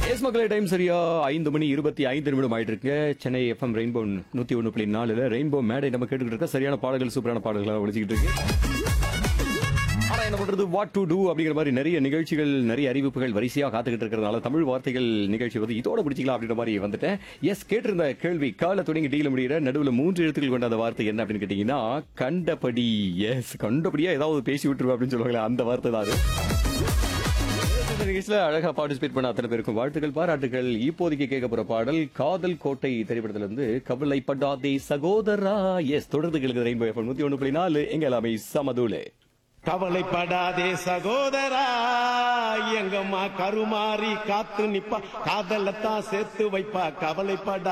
S மக்களே time சரியா ஐந்து மணி இருபத்தி ஐந்து நிமிடம் ஆயிட்டு இருக்கு சென்னை எஃப்எம் ரெயின்போ நூத்தி ஒண்ணு புள்ளி நாலுல ரெயின்போ மேடை நம்ம கேட்டுக்கிட்டு இருக்க சரியான பாடல்கள் சூப்பரான பாடல்கள் ஒழிச்சுக்கிட்டு இருக்கு ஆனா என்ன பண்றது வாட் டு டூ அப்படிங்கிற மாதிரி நிறைய நிகழ்ச்சிகள் நிறைய அறிவிப்புகள் வரிசையா காத்துக்கிட்டு இருக்கிறதுனால தமிழ் வார்த்தைகள் நிகழ்ச்சி வந்து இதோட பிடிச்சிக்கலாம் அப்படின்ற மாதிரி வந்துட்டேன் எஸ் கேட்டிருந்த கேள்வி கால தொடங்கி டீல முடிகிற நடுவில் மூன்று எழுத்துக்கள் கொண்ட அந்த வார்த்தை என்ன அப்படின்னு கேட்டீங்கன்னா கண்டபடி எஸ் கண்டபடியா ஏதாவது பேசி விட்டுருவா அப்படின்னு சொல்லுவாங்களே அந்த வார்த்தை தான் அது இந்த நிகழ்ச்சியில அழகா பார்ட்டிசிபேட் பண்ண அத்தனை பேருக்கும் வாழ்த்துக்கள் பாராட்டுகள் இப்போதைக்கு கேட்க போற பாடல் காதல் கோட்டை திரைப்படத்துல இருந்து கவலைப்படாதே சகோதரா எஸ் தொடர்ந்து கேளுங்க ரெயின்போ எஃப்எம் நூத்தி ஒண்ணு புள்ளி நாலு எங்க எல்லாமே சமதூலே கவலைப்படாதே சகோதரா எங்கம்மா கருமாறி காத்து நிப்பா காதலத்தான் சேர்த்து வைப்பா கவலைப்படா